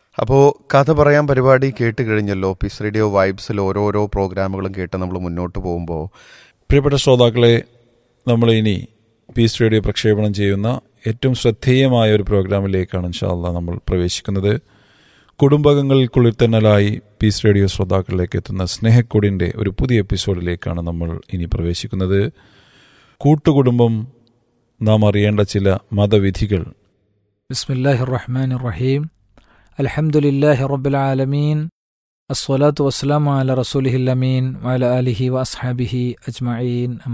അപ്പോൾ കഥ പറയാൻ പരിപാടി കേട്ട് കഴിഞ്ഞല്ലോ പീസ് റേഡിയോ വൈബ്സിൽ ഓരോരോ പ്രോഗ്രാമുകളും കേട്ട് നമ്മൾ മുന്നോട്ട് പോകുമ്പോൾ പ്രിയപ്പെട്ട ശ്രോതാക്കളെ നമ്മൾ ഇനി പീസ് റേഡിയോ പ്രക്ഷേപണം ചെയ്യുന്ന ഏറ്റവും ശ്രദ്ധേയമായ ഒരു പ്രോഗ്രാമിലേക്കാണ് ഇൻഷാല്ല നമ്മൾ പ്രവേശിക്കുന്നത് കുടുംബകങ്ങളിൽ കുളിർത്തന്നലായി പീസ് റേഡിയോ ശ്രോതാക്കളിലേക്ക് എത്തുന്ന സ്നേഹക്കൊടിൻ്റെ ഒരു പുതിയ എപ്പിസോഡിലേക്കാണ് നമ്മൾ ഇനി പ്രവേശിക്കുന്നത് കൂട്ടുകുടുംബം നാം അറിയേണ്ട ചില മതവിധികൾ بسم الله الرحمن الرحيم الحمد لله رب العالمين الصلاة والسلام على رسوله الأمين وعلى آله وأصحابه أجمعين